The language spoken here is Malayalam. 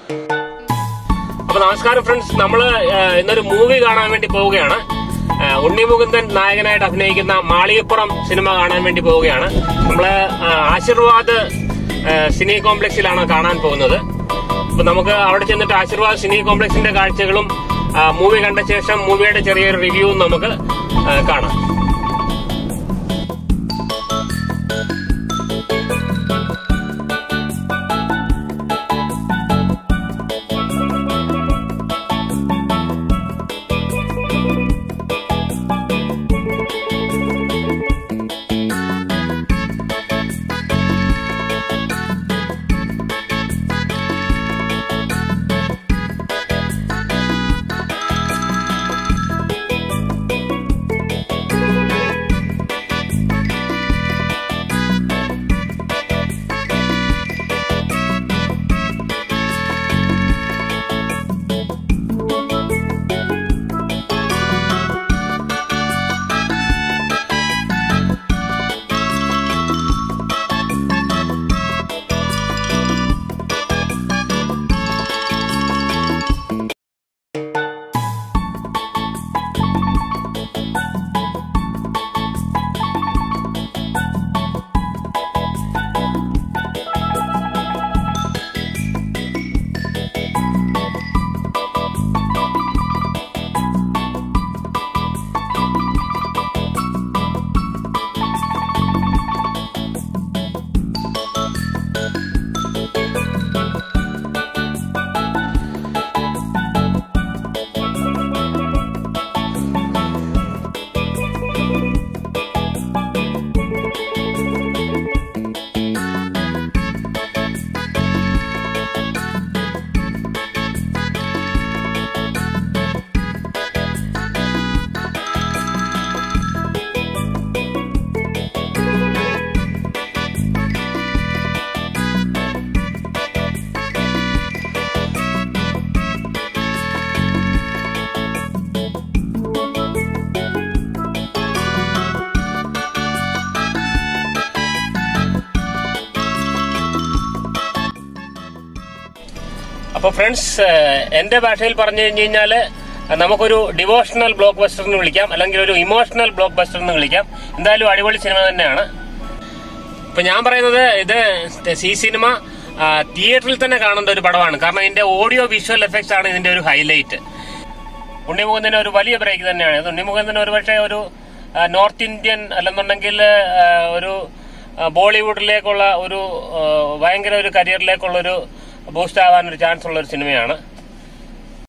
അപ്പൊ നമസ്കാരം ഫ്രണ്ട്സ് നമ്മള് ഏഹ്, ഇന്നൊരു മൂവി കാണാൻ വേണ്ടി പോവുകയാണ് ഏഹ്, ഉണ്ണി മുകുന്ദൻ നായകനായിട്ട് അഭിനയിക്കുന്ന മാളികപ്പുറം സിനിമ കാണാൻ വേണ്ടി പോവുകയാണ് നമ്മള് ഏഹ്, ആശീർവാദ് ഏഹ്, സിനി കോംപ്ലക്സിലാണ് കാണാൻ പോകുന്നത് അപ്പൊ നമുക്ക് അവിടെ ചെന്നിട്ട് ആശീർവാദ് സിനി കോംപ്ലക്സിന്റെ കാഴ്ചകളും ആ, മൂവി കണ്ട ശേഷം മൂവിയുടെ ചെറിയൊരു റിവ്യൂവും നമുക്ക് ഏഹ്, കാണാം അപ്പൊ ഫ്രണ്ട്സ് എന്റെ ഭാഷയിൽ പറഞ്ഞു കഴിഞ്ഞു കഴിഞ്ഞാല് നമുക്കൊരു ഡിവോഷണൽ ബ്ലോക്ക് ബസ്റ്റർ എന്ന് വിളിക്കാം അല്ലെങ്കിൽ ഒരു ഇമോഷണൽ ബ്ലോക്ക് ബസ്റ്റർ എന്ന് വിളിക്കാം എന്തായാലും അടിപൊളി സിനിമ തന്നെയാണ് ഇപ്പൊ ഞാൻ പറയുന്നത് ഇത് ഈ സിനിമ ആ, തിയേറ്ററിൽ തന്നെ കാണേണ്ട ഒരു പടമാണ് കാരണം ഇതിന്റെ ഓഡിയോ വിഷ്വൽ എഫക്ട്സ് ആണ് ഇതിന്റെ ഒരു ഹൈലൈറ്റ് ഉണ്ണിമുഖന്തിന് ഒരു വലിയ ബ്രേക്ക് തന്നെയാണ് ഇത് ഉണ്ണിമുഖന്തിന് ഒരു പക്ഷേ ഒരു ആ, നോർത്ത് ഇന്ത്യൻ അല്ലെന്നുണ്ടെങ്കിൽ ആ, ഒരു ആ, ബോളിവുഡിലേക്കുള്ള ഒരു ആ, ഭയങ്കര ഒരു കരിയറിലേക്കുള്ള ഒരു ബൂസ്റ്റ് ആവാൻ ഒരു ചാൻസ് ഉള്ള ഒരു സിനിമയാണ്